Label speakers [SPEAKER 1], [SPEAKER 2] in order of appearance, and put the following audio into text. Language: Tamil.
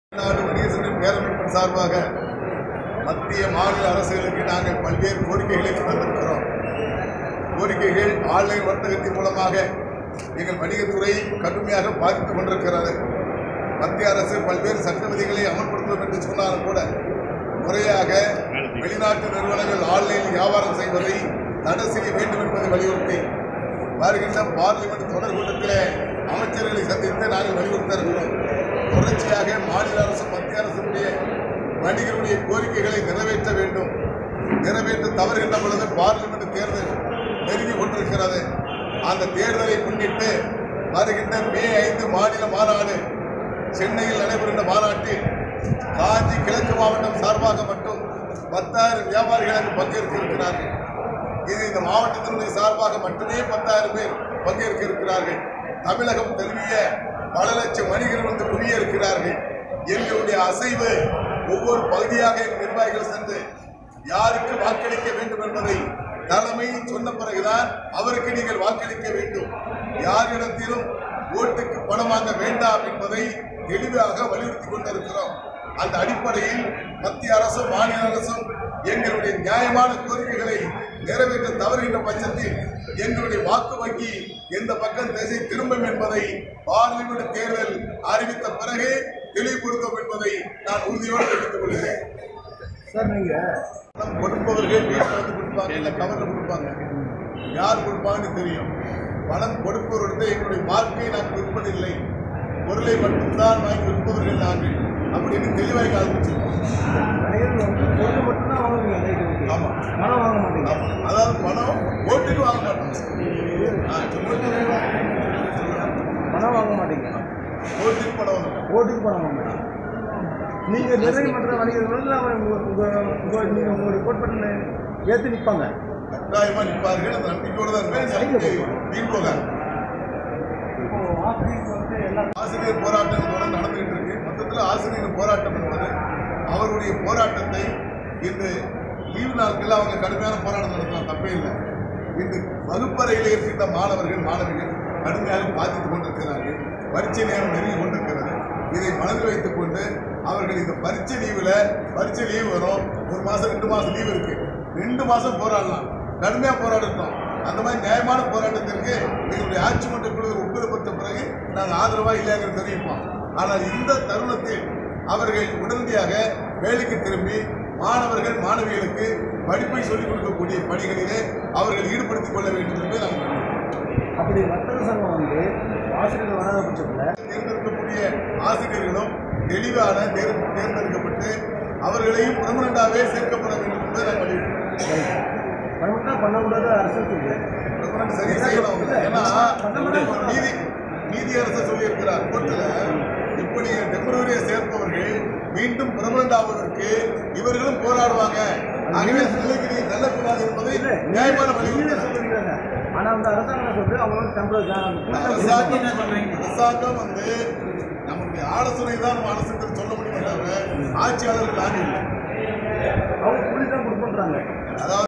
[SPEAKER 1] தமிழ்நாடு வணிகசங்க பேரமைப்பின் சார்பாக மத்திய மாநில அரசுகளுக்கு நாங்கள் பல்வேறு கோரிக்கைகளை தந்திருக்கிறோம் கோரிக்கைகள் ஆன்லைன் வர்த்தகத்தின் மூலமாக எங்கள் வணிகத்துறை கடுமையாக பாதித்துக் கொண்டிருக்கிறது மத்திய அரசு பல்வேறு சட்ட விதிகளை அமல்படுத்தும் என்று சொன்னாலும் கூட முறையாக வெளிநாட்டு நிறுவனங்கள் ஆன்லைனில் வியாபாரம் செய்வதை தடை செய்ய வேண்டும் என்பதை வலியுறுத்தி வருகின்ற பார்லிமெண்ட் தொடர் கூட்டத்திலே அமைச்சர்களை சந்தித்து நாங்கள் வலியுறுத்த இருக்கிறோம் தொடர்ச்சியாக மாநில அரசு மத்திய அரசுடைய வணிகருடைய கோரிக்கைகளை நிறைவேற்ற வேண்டும் நிறைவேற்ற தவறுகின்ற பொழுது பார்லிமெண்ட் தேர்தல் நெருங்கி கொண்டிருக்கிறது அந்த தேர்தலை முன்னிட்டு வருகின்ற மே ஐந்து மாநில மாநாடு சென்னையில் நடைபெறுகின்ற மாநாட்டில் காஞ்சி கிழக்கு மாவட்டம் சார்பாக மட்டும் பத்தாயிரம் வியாபாரிகள் அங்கு பங்கேற்க இருக்கிறார்கள் இது இந்த மாவட்டத்தினுடைய சார்பாக மட்டுமே பத்தாயிரம் பேர் பங்கேற்க இருக்கிறார்கள் தமிழகம் தழுவிய பல லட்சம் வணிகர்கள் வந்து குவிய இருக்கிறார்கள் எங்களுடைய அசைவு ஒவ்வொரு பகுதியாக எங்கள் நிர்வாகிகள் சென்று யாருக்கு வாக்களிக்க வேண்டும் என்பதை தலைமை சொன்ன பிறகுதான் அவருக்கு நீங்கள் வாக்களிக்க வேண்டும் யாரிடத்திலும் ஓட்டுக்கு பணம் வாங்க வேண்டாம் என்பதை தெளிவாக வலியுறுத்தி கொண்டிருக்கிறோம் அந்த அடிப்படையில் மத்திய அரசும் மாநில அரசும் எங்களுடைய நியாயமான கோரிக்கைகளை நிறைவேற்ற தவறுகின்ற பட்சத்தில் எங்களுடைய வாக்கு வங்கி எந்த பக்கம் திசை திரும்பும் என்பதை பார்லிமெண்ட் தேர்தல் அறிவித்த பிறகே தெளிவுபடுத்தும் என்பதை நான் உறுதியோடு தெரிவித்துக் கொள்கிறேன்
[SPEAKER 2] சார் நீங்க
[SPEAKER 1] பணம் கொடுப்பவர்கள் வீட்டில் வந்து கொடுப்பாங்க இல்லை கவரில் கொடுப்பாங்க யார் கொடுப்பாங்கன்னு தெரியும் பணம் கொடுப்பவர்கிட்ட எங்களுடைய வாழ்க்கையை நான் விற்பதில்லை பொருளை மட்டும்தான் வாங்கி விற்பவர்கள் நாங்கள் அப்படின்னு தெளிவாக ஆரம்பிச்சிருக்கோம்
[SPEAKER 2] வணிகர்கள் வந்து பொருள் மட்டும்தான் வாங்குவீங்க ரைட்டு
[SPEAKER 1] ஆமா.
[SPEAKER 2] பணம் வாங்க மாட்டீங்க
[SPEAKER 1] ஆமா. அதாவது பணம் ஓட்டுக்கு வாங்க மாட்டோம் ஆ,
[SPEAKER 2] பணம் வாங்க மாட்டீங்க
[SPEAKER 1] ஓட்டுக்கு பணம் வாங்க மாட்டோம்.
[SPEAKER 2] ஓட்டுக்கு பணம் வாங்க மாட்டீங்க நீங்க நிர்ணயம் பண்ற வணிகர்கள் வந்து அவன் உங்க உங்க உங்க நீங்க உங்களுடைய கோட் பண்ண ஏத்து நிற்பாங்க
[SPEAKER 1] கட்டாயமா நிற்பார்கள் அந்த நம்பிக்கையோடு தான் இருப்பேன் வீண் போகாது ஆசிரியர் போராட்டம் தொடர்ந்து நடந்துகிட்டு இருக்கு மொத்தத்தில் ஆசிரியர் போராட்டம் என்பது அவருடைய போராட்டத்தை இன்று லீவு நாட்களில் அவங்க கடுமையான போராட்டம் நடத்தலாம் தப்பே இல்லை இன்று வகுப்பறையில் இருக்கின்ற மாணவர்கள் மாணவிகள் கடுமையாக பாதித்துக் கொண்டிருக்கிறார்கள் பரீட்சை நேரம் நெருங்கி கொண்டிருக்கிறது இதை மனதில் வைத்துக் கொண்டு அவர்கள் இந்த பரீட்சை லீவில் பரீட்சை லீவு வரும் ஒரு மாதம் ரெண்டு மாதம் லீவு இருக்கு ரெண்டு மாதம் போராடலாம் கடுமையாக போராடட்டும் அந்த மாதிரி நியாயமான போராட்டத்திற்கு எங்களுடைய ஆட்சி மன்ற குழு ஒப்புதல் பிறகு நாங்கள் ஆதரவாக இல்லைங்கிறது தெரிவிப்போம் ஆனால் இந்த தருணத்தில் அவர்கள் உடனடியாக வேலைக்கு திரும்பி மாணவர்கள் மாணவிகளுக்கு படிப்பை சொல்லிக் கொடுக்கக்கூடிய பணிகளிலே அவர்கள் ஈடுபடுத்திக் கொள்ள வேண்டும் என்பதை நாங்கள் விரும்புகிறோம்.
[SPEAKER 2] அப்படி வர்த்தக சங்கம் வந்து ஆசிரியர்கள் வராத பட்சத்தில்
[SPEAKER 1] தேர்ந்தெடுக்கக்கூடிய ஆசிரியர்களும் தெளிவான தேர் தேர்ந்தெடுக்கப்பட்டு அவர்களையும் பெர்மனண்டாகவே சேர்க்கப்பட வேண்டும் என்பதை நாங்கள் வலியுறுத்துகிறோம்
[SPEAKER 2] பணம் பண்ணக்கூடாது அரசு சொல்லுது
[SPEAKER 1] பிரதமர் சரி செய்யணும் அவங்க. ஏன்னா நீதி நீதி அரசு சொல்லியிருக்கிறார் கோர்ட்டில் இப்படி டெம்பரரியை சேர்ப்பவர்கள் மீண்டும் பெர்மனண்ட் ஆவதற்கு இவர்களும் போராடுவாங்க ஆகவே அந்த நிலைக்கு நீங்க தள்ளக்கூடாது என்பதை
[SPEAKER 2] இல்ல
[SPEAKER 1] நியாயமான
[SPEAKER 2] நீங்களே
[SPEAKER 1] வழி
[SPEAKER 2] சொல்லிருக்காங்க ஆனா அந்த அரசாங்கம் சொல்றது அவங்க வந்து டெம்பரரி
[SPEAKER 1] அரசாங்கம் அரசாங்கம் வந்து நம்முடைய ஆலோசனை தான் நம்ம அரசுக்கு சொல்ல முடியும் தவிர ஆட்சியாளர்கள் நாங்கள் இல்லை
[SPEAKER 2] அவங்க புள்ளி தான் கொடுக்குன்றாங்க
[SPEAKER 1] அதாவது